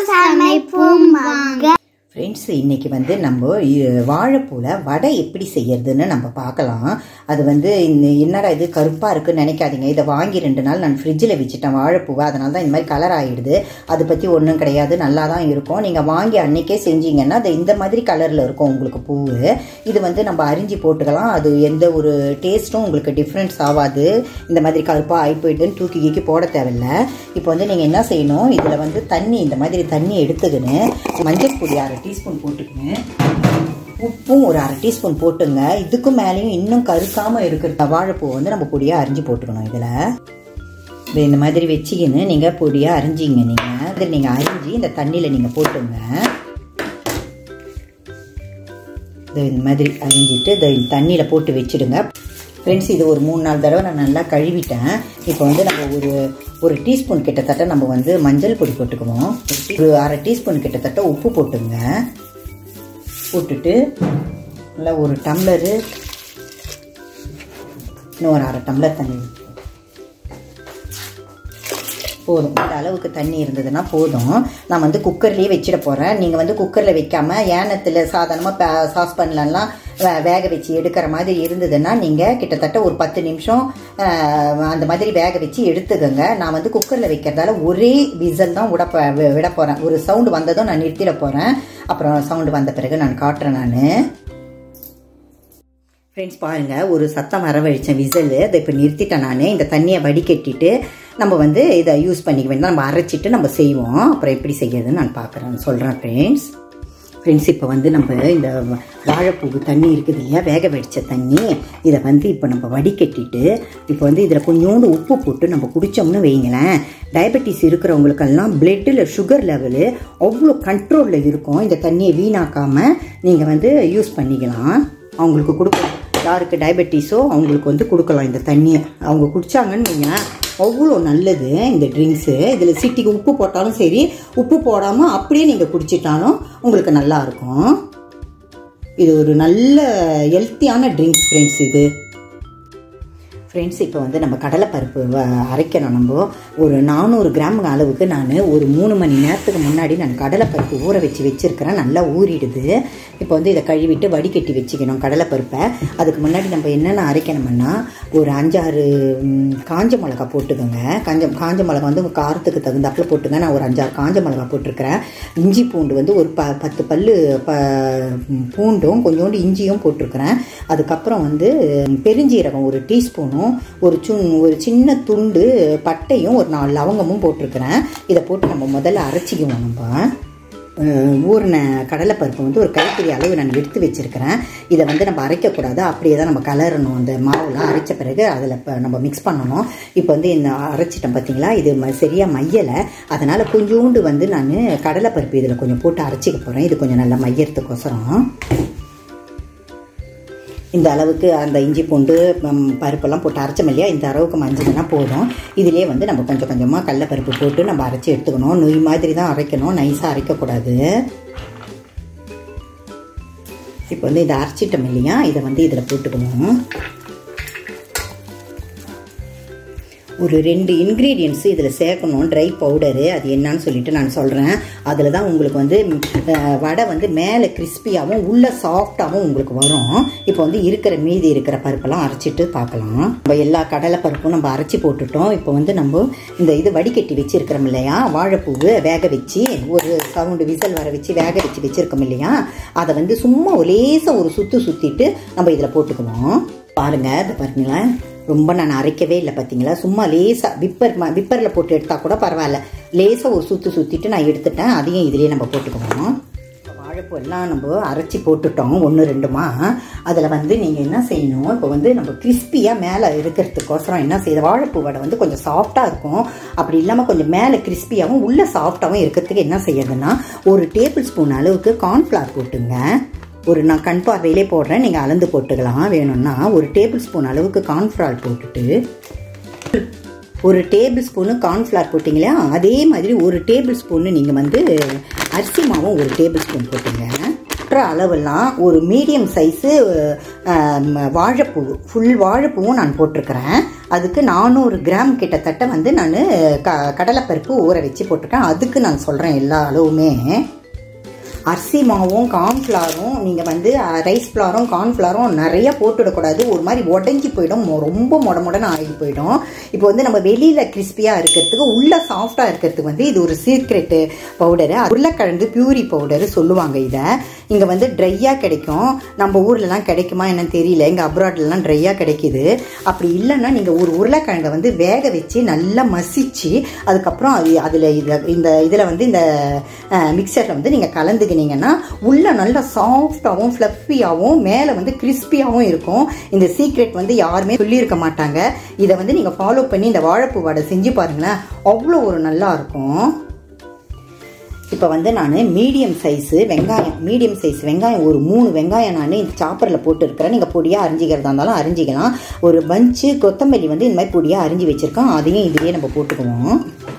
சமைப்போம் வாங்க ஃப்ரெண்ட்ஸ் இன்னைக்கு வந்து நம்ம இ- வாழைப்பூல வடை எப்படி செய்யறதுன்னு நம்ம பார்க்கலாம் அது வந்து இந்த என்னடா இது கருப்பா இருக்குன்னு நினைக்காதீங்க இதை வாங்கி ரெண்டு நாள் நான் ஃப்ரிட்ஜில் வச்சுட்டேன் வாழைப்பூவை அதனால தான் இந்த மாதிரி கலர் ஆயிடுது அதை பற்றி ஒன்றும் கிடையாது நல்லா தான் இருக்கும் நீங்கள் வாங்கி அன்னைக்கே செஞ்சீங்கன்னா அது இந்த மாதிரி கலரில் இருக்கும் உங்களுக்கு பூவு இது வந்து நம்ம அரிஞ்சு போட்டுக்கலாம் அது எந்த ஒரு டேஸ்ட்டும் உங்களுக்கு டிஃப்ரென்ஸ் ஆகாது இந்த மாதிரி கருப்பாக ஆகி போயிட்டுன்னு தூக்கி கீக்கி போட தேவையில்ல இப்போ வந்து நீங்கள் என்ன செய்யணும் இதில் வந்து தண்ணி இந்த மாதிரி தண்ணி எடுத்துக்கின்னு மஞ்சள் பொடி அரை டீஸ்பூன் போட்டுக்கின்னு உப்பும் ஒரு அரை டீஸ்பூன் போட்டுங்க இதுக்கும் மேலேயும் இன்னும் கருக்காமல் இருக்கிற வாழைப்பூ வந்து நம்ம பொடியாக அரிஞ்சு போட்டுக்கணும் இதில் இது இந்த மாதிரி வச்சிக்கின்னு நீங்கள் பொடியாக அரிஞ்சிங்க நீங்கள் இது நீங்கள் அரிஞ்சு இந்த தண்ணியில் நீங்கள் போட்டுங்க இது இந்த மாதிரி அரிஞ்சிட்டு இதை தண்ணியில் போட்டு வச்சிடுங்க ஃப்ரெண்ட்ஸ் இது ஒரு மூணு நாலு தடவை நான் நல்லா கழுவிட்டேன் இப்போ வந்து நம்ம ஒரு ஒரு டீஸ்பூன் கிட்டத்தட்ட நம்ம வந்து மஞ்சள் பொடி போட்டுக்குவோம் ஒரு அரை டீஸ்பூன் கிட்டத்தட்ட உப்பு போட்டுங்க போட்டுட்டு நல்லா ஒரு டம்ளரு இன்னும் ஒரு அரை டம்ளர் தண்ணி போதும் இந்த அளவுக்கு தண்ணி இருந்ததுன்னா போதும் நான் வந்து குக்கர்லேயே வச்சிட போகிறேன் நீங்கள் வந்து குக்கரில் வைக்காம ஏனத்தில் சாதாரணமாக சாஸ்பன்லலாம் வே- வேக வச்சு எடுக்கிற மாதிரி இருந்ததுன்னா நீங்கள் கிட்டத்தட்ட ஒரு பத்து நிமிஷம் அஹ், அந்த மாதிரி வேக வச்சு எடுத்துக்கோங்க நான் வந்து குக்கரில் வைக்கிறதால ஒரே விசல் தான் விட போ- வி- விட போகிறேன் ஒரு சவுண்டு வந்ததும் நான் நிறுத்திட போகிறேன் அப்புறம் சவுண்டு வந்த பிறகு நான் காட்டுறேன் நான் ஃப்ரெண்ட்ஸ் பாருங்க ஒரு சத்தம் வரவழிச்சேன் விசில் இதை இப்போ நிறுத்திட்டேன் நான் இந்த தண்ணியை வடிகட்டிட்டு நம்ம வந்து இதை யூஸ் பண்ணிக்க வேண்டாம் நம்ம அரைச்சிட்டு நம்ம செய்வோம் அப்புறம் எப்படி செய்யறதுன்னு நான் பார்க்குறேன் சொல்கிறேன் ஃப்ரெண்ட்ஸ் ஃப்ரெண்ட்ஸ் இப்போ வந்து நம்ம இந்த வ- வாழைப்பூ தண்ணி இருக்குது இல்லையா வேக வடித்த தண்ணி இதை வந்து இப்போ நம்ம வடிகட்டிட்டு இப்போ வந்து இதில் கொஞ்சோண்டு உப்பு போட்டு நம்ம குடித்தோம்னு வைங்களேன் டயபெட்டிஸ் இருக்கிறவங்களுக்கெல்லாம் பிளட்டில் சுகர் லெவலு அவ்வளோ கண்ட்ரோலில் இருக்கும் இந்த தண்ணியை வீணாக்காமல் நீங்கள் வந்து யூஸ் பண்ணிக்கலாம் அவங்களுக்கு கொடுக்கலாம் யாருக்கு டயபெட்டிஸோ அவங்களுக்கு வந்து கொடுக்கலாம் இந்த தண்ணியை அவங்க குடிச்சாங்கன்னு வைங்களேன் அவ்வளோ நல்லது இந்த ட்ரிங்க்ஸு இதில் சிட்டிக்கு உப்பு போட்டாலும் சரி உப்பு போடாமல் அப்படியே நீங்கள் குடிச்சிட்டாலும் உங்களுக்கு நல்லா இருக்கும் இது ஒரு நல்ல ஹெல்த்தியான ட்ரிங்க்ஸ் ஃப்ரெண்ட்ஸ் இது ஃப்ரெண்ட்ஸ் இப்போ வந்து நம்ம கடலைப்பருப்பு வ- அரைக்கணும் நம்ம ஒரு நானூறு கிராம் அளவுக்கு நான் ஒரு மூணு மணி நேரத்துக்கு முன்னாடி நான் கடலைப்பருப்பு ஊற வச்சு வச்சுருக்கிறேன் நல்லா ஊறிடுது இப்போ வந்து இதை கழுவிட்டு வடிகட்டி வச்சுக்கணும் கடலைப்பருப்பை அதுக்கு முன்னாடி நம்ம என்னென்ன அரைக்கணும்னா ஒரு அஞ்சாறு ம், காஞ்ச மிளகா போட்டுக்கோங்க காஞ்ச காஞ்ச மிளகா வந்து உங்கள் காரத்துக்கு தகுந்தாப்புல போட்டுங்க நான் ஒரு அஞ்சாறு காஞ்ச மிளகா போட்டிருக்கிறேன் இஞ்சி பூண்டு வந்து ஒரு ப பத்து பல்லு ப பூண்டும் கொஞ்சோண்டு இஞ்சியும் போட்டிருக்கிறேன் அதுக்கப்புறம் வந்து பெருஞ்சீரகம் ஒரு டீஸ்பூனும் ஒரு சுன் ஒரு சின்ன துண்டு பட்டையும் ஒரு நாலு லவங்கமும் போட்டிருக்கிறேன் இதை போட்டு நம்ம முதல்ல அரைச்சிக்குவோம் நம்ம அஹ் ஊறின கடலைப்பருப்பு வந்து ஒரு கைப்பிடி அளவு நான் எடுத்து வச்சிருக்கிறேன் இதை வந்து நம்ம அரைக்கக்கூடாது அப்படியே தான் நம்ம கலரணும் அந்த மாவுலாம் அரைச்ச பிறகு அதில் இப்போ நம்ம மிக்ஸ் பண்ணணும் இப்போ வந்து இந்த அரைச்சிட்டேன் பார்த்தீங்களா இது ம சரியாக மையலை அதனால் கொஞ்சோண்டு வந்து நான் கடலைப்பருப்பு இதில் கொஞ்சம் போட்டு அரைச்சிக்க போகிறேன் இது கொஞ்சம் நல்லா மையறதுக்கோசரம் இந்த அளவுக்கு அந்த இஞ்சி பூண்டு ம், பருப்பெல்லாம் போட்டு அரைச்சோம் இல்லையா இந்த அளவுக்கு மஞ்சள்னா போதும் இதிலே வந்து நம்ம கொஞ்சம் கொஞ்சமாக கடலப்பருப்பு போட்டு நம்ம அரைச்சி எடுத்துக்கணும் நொய் மாதிரி தான் அரைக்கணும் நைஸாக அரைக்கக்கூடாது இப்போ வந்து இதை அரைச்சிட்டோம் இல்லையா இதை வந்து இதில் போட்டுக்கணும் ஒரு ரெண்டு இன்க்ரீடியன்ஸ் இதில் சேர்க்கணும் ட்ரை பவுடரு அது என்னன்னு சொல்லிட்டு நான் சொல்கிறேன் அதில் தான் உங்களுக்கு வந்து ம், அஹ், வடை வந்து மேலே கிறிஸ்பியாகவும் உள்ள சாஃப்டாகவும் உங்களுக்கு வரும் இப்போ வந்து இருக்கிற மீதி இருக்கிற பருப்பெல்லாம் அரைச்சிட்டு பார்க்கலாம் நம்ம எல்லா கடலை பருப்பும் நம்ம அரைச்சி போட்டுட்டோம் இப்போ வந்து நம்ம இந்த இது வடிகட்டி வச்சிருக்கிறோம் இல்லையா வாழைப்பூவு வேக வச்சு ஒரு சவுண்டு விசல் வர வச்சு வேக வச்சு வச்சிருக்கோம் இல்லையா அதை வந்து சும்மா லேசாக ஒரு சுற்று சுற்றிட்டு நம்ம இதில் போட்டுக்குவோம் பாருங்க இதை பாருங்களேன் ரொம்ப நான் அரைக்கவே இல்லை பார்த்தீங்களா சும்மா லேசாக விப்பர் ம விப்பரில் போட்டு எடுத்தால் கூட பரவாயில்ல லேசாக ஒரு சுற்று சுற்றிட்டு நான் எடுத்துட்டேன் அதையும் இதுலேயே நம்ம போட்டுக்குவோம் இப்போ வாழைப்பூ எல்லாம் நம்ம அரைச்சி போட்டுட்டோம் ஒன்று ரெண்டுமா அதில் வந்து நீங்கள் என்ன செய்யணும் இப்போ வந்து நம்ம கிறிஸ்பியாக மேலே இருக்கிறதுக்கோசரம் என்ன செய்யுது வாழைப்பூ வடை வந்து கொஞ்சம் சாஃப்டாக இருக்கும் அப்படி இல்லாமல் கொஞ்சம் மேலே கிறிஸ்பியாகவும் உள்ளே சாஃப்டாகவும் இருக்கிறதுக்கு என்ன செய்யறதுன்னா ஒரு டேபிள் ஸ்பூன் அளவுக்கு கார்ன்ஃப்ளவர் போட்டுங்க ஒரு நான் கண் பார்வையிலே போடுறேன் நீங்கள் அளந்து போட்டுக்கலாம் வேணும்னா ஒரு டேபிள் ஸ்பூன் அளவுக்கு கார்ன்ஃப்ளவர் போட்டுட்டு ஒரு டேபிள் ஸ்பூனு கார்ன்ஃப்ளவர் போட்டிங்களா அதே மாதிரி ஒரு டேபிள் ஸ்பூனு நீங்கள் வந்து அரிசி மாவும் ஒரு டேபிள் ஸ்பூன் போட்டுங்க கொட்டுற அளவெல்லாம் ஒரு மீடியம் சைஸு வாழைப்பூ ஃபுல் வாழைப்பூவும் நான் போட்டிருக்கிறேன் அதுக்கு நானூறு கிராம் கிட்டத்தட்ட வந்து நான் க கடலைப்பருப்பு ஊற வச்சு போட்டிருக்கேன் அதுக்கு நான் சொல்கிறேன் எல்லா அளவுமே அரிசி மாவும் கார்ன்ஃப்ளாரும் நீங்கள் வந்து ரைஸ் ஃப்ளாரும் கார்ன்ஃப்ளாரும் நிறைய போட்டுவிடக்கூடாது ஒரு மாதிரி உடஞ்சி போயிடும் மொ- ரொம்ப மொட மொடன்னு ஆகி போயிடும் இப்போ வந்து நம்ம வெளியில் கிறிஸ்பியாக இருக்கிறதுக்கு உள்ள சாஃப்டாக இருக்கிறதுக்கு வந்து இது ஒரு சீக்ரெட்டு பவுடரு உருளைக்கிழங்கு பியூரி பவுடரு சொல்லுவாங்க இதை இங்கே வந்து ட்ரையாக கிடைக்கும் நம்ம ஊர்லலாம் கிடைக்குமா என்னன்னு தெரியல இங்கே அப்ராட்லலாம் ட்ரையாக கிடைக்குது அப்படி இல்லைன்னா நீங்கள் ஒரு உருளைக்கிழங்கை வந்து வேக வச்சு நல்லா மசிச்சு அதுக்கப்புறம் அது அதில் இதை இந்த இதில் வந்து இந்த மிக்சரில் வந்து நீங்கள் கலந்துக்கினீங்கன்னா உள்ள நல்லா சாஃப்டாகவும் ஃப்ளஃபியாகவும் மேலே வந்து கிறிஸ்பியாகவும் இருக்கும் இந்த சீக்ரெட் வந்து யாருமே சொல்லியிருக்க மாட்டாங்க இதை வந்து நீங்கள் ஃபாலோ பண்ணி இந்த வாழைப்பூ வடை செஞ்சு பாருங்களேன் அவ்வளோ ஒரு நல்லா இருக்கும் இப்போ வந்து நான் மீடியம் சைஸு வெங்காயம் மீடியம் சைஸ் வெங்காயம் ஒரு மூணு வெங்காயம் நான் இந்த சாப்பரில் போட்டு இருக்கிறேன் நீங்கள் பொடியாக அரிஞ்சிக்கிறதா இருந்தாலும் அரிஞ்சிக்கலாம் ஒரு பஞ்சு கொத்தமல்லி வந்து இந்த மாதிரி பொடியாக அரிஞ்சு வச்சுருக்கோம் அதையும் இதுலேயே நம்ம போட்டுக்குவோம்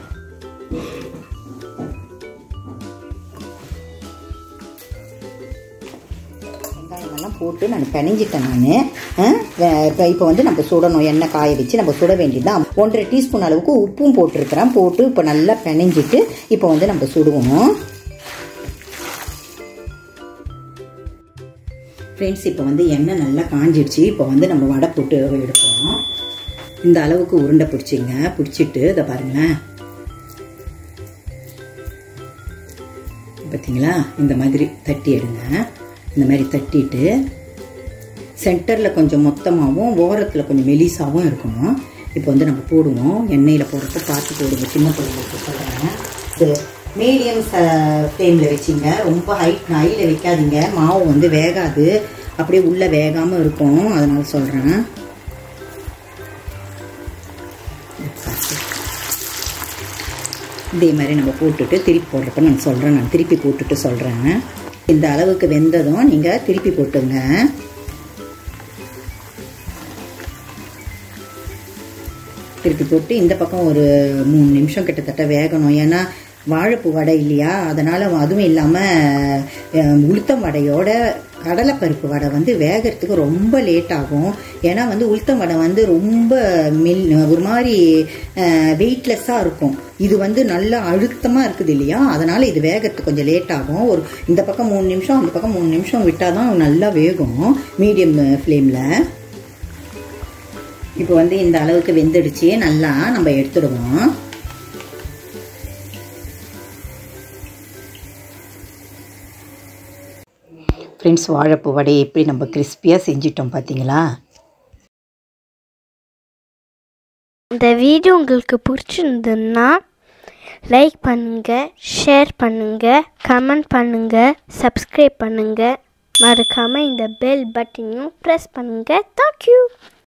வெங்காயமெல்லாம் போட்டு நான் பிணைஞ்சிட்டேன் நான் இப்போ இப்போ வந்து நம்ம சுடணும் எண்ணெய் காய வச்சு நம்ம சுட வேண்டியதுதான் ஒன்றரை டீஸ்பூன் அளவுக்கு உப்பும் போட்டிருக்கிறேன் போட்டு இப்போ நல்லா பிணைஞ்சிட்டு இப்போ வந்து நம்ம சுடுவோம் ஃப்ரெண்ட்ஸ் இப்போ வந்து எண்ணெய் நல்லா காஞ்சிடுச்சு இப்போ வந்து நம்ம வடை போட்டு எடுப்போம் இந்த அளவுக்கு உருண்டை பிடிச்சிங்க பிடிச்சிட்டு இதை பாருங்களேன் பார்த்தீங்களா இந்த மாதிரி தட்டி எடுங்க இந்த மாதிரி தட்டிட்டு சென்டரில் கொஞ்சம் மொத்தமாகவும் ஓரத்தில் கொஞ்சம் மெலிசாகவும் இருக்கணும் இப்போ வந்து நம்ம போடுவோம் எண்ணெயில் போடுறப்ப பார்த்து போடுங்க சின்ன பிள்ளைங்களுக்கு சொல்கிறேன் இது மீடியம் ஃப்ளேமில் வச்சிங்க ரொம்ப ஹைட் ஹையில் வைக்காதீங்க மாவு வந்து வேகாது அப்படியே உள்ளே வேகாமல் இருக்கும் அதனால சொல்கிறேன் இதே மாதிரி நம்ம போட்டுட்டு திருப்பி போடுறப்ப நான் சொல்கிறேன் நான் திருப்பி போட்டுட்டு சொல்கிறேன் இந்த அளவுக்கு வெந்ததும் நீங்கள் திருப்பி போட்டுங்க திருப்பி போட்டு இந்த பக்கம் ஒரு மூணு நிமிஷம் கிட்டத்தட்ட வேகணும் ஏன்னா வாழைப்பூ வடை இல்லையா அதனால் அதுவும் இல்லாமல் உளுத்தம் வடையோட கடலைப்பருப்பு வடை வந்து வேகிறதுக்கு ரொம்ப லேட் ஆகும் ஏன்னா வந்து உளுத்தம் வடை வந்து ரொம்ப மில் ஒரு மாதிரி வெயிட்லெஸ்ஸாக இருக்கும் இது வந்து நல்லா அழுத்தமாக இருக்குது இல்லையா அதனால் இது வேகிறதுக்கு கொஞ்சம் லேட் ஆகும் ஒரு இந்த பக்கம் மூணு நிமிஷம் அந்த பக்கம் மூணு நிமிஷம் விட்டால் தான் நல்லா வேகும் மீடியம் ஃப்ளேமில் இப்போ வந்து இந்த அளவுக்கு வெந்துடுச்சு நல்லா நம்ம எடுத்துடுவோம் ஃப்ரெண்ட்ஸ் வாழைப்பூ வடையை எப்படி நம்ம கிறிஸ்பியாக செஞ்சிட்டோம் பார்த்தீங்களா இந்த வீடியோ உங்களுக்கு பிடிச்சிருந்ததுன்னா லைக் பண்ணுங்கள் ஷேர் பண்ணுங்கள் கமெண்ட் பண்ணுங்கள் சப்ஸ்கிரைப் பண்ணுங்கள் மறக்காமல் இந்த பெல் பட்டனையும் ப்ரெஸ் பண்ணுங்கள் தேங்க்யூ